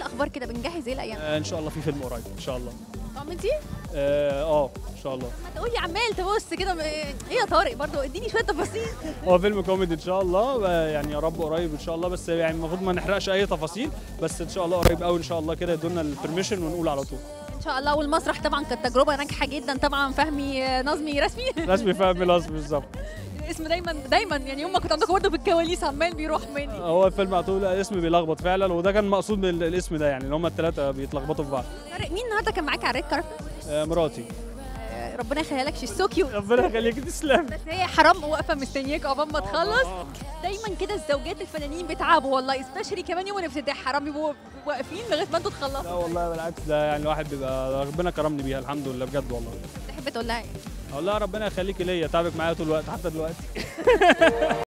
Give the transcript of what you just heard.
الاخبار كده بنجهز ايه الايام آه، ان شاء الله في فيلم قريب ان شاء الله طمنتي اه آه، ان شاء الله ما تقولي عمال تبص كده م- ايه يا طارق برضو اديني شويه تفاصيل هو فيلم كوميدي ان شاء الله آه، يعني يا رب قريب ان شاء الله بس يعني المفروض ما نحرقش اي تفاصيل بس ان شاء الله قريب قوي ان شاء الله كده يدونا البرميشن ونقول على طول ان شاء الله والمسرح طبعا كانت تجربه ناجحه جدا طبعا فهمي آه، نظمي رسمي رسمي فهمي لازم بالظبط الاسم دايما دايما يعني يوم ما كنت عندكم برضه في الكواليس عمال بيروح مني هو الفيلم على طول الاسم بيلخبط فعلا وده كان مقصود من الاسم ده يعني ان هم الثلاثه بيتلخبطوا في بعض طارق مين النهارده كان معاك على الريد كاربت آه، مراتي آه، ربنا يخليها لك شي's so cute ربنا يخليك تسلم بس هي حرام واقفه مستنياك عقبال ما تخلص دايما كده الزوجات الفنانين بيتعبوا والله سبيشالي كمان يوم الافتتاح حرام يبقوا واقفين لغايه ما انتوا تخلصوا لا والله بالعكس ده يعني الواحد بيبقى ربنا كرمني بيها الحمد لله بجد والله تحب تقول لها ايه اقول لها ربنا يخليكي ليا تعبك معايا طول الوقت حتى دلوقتي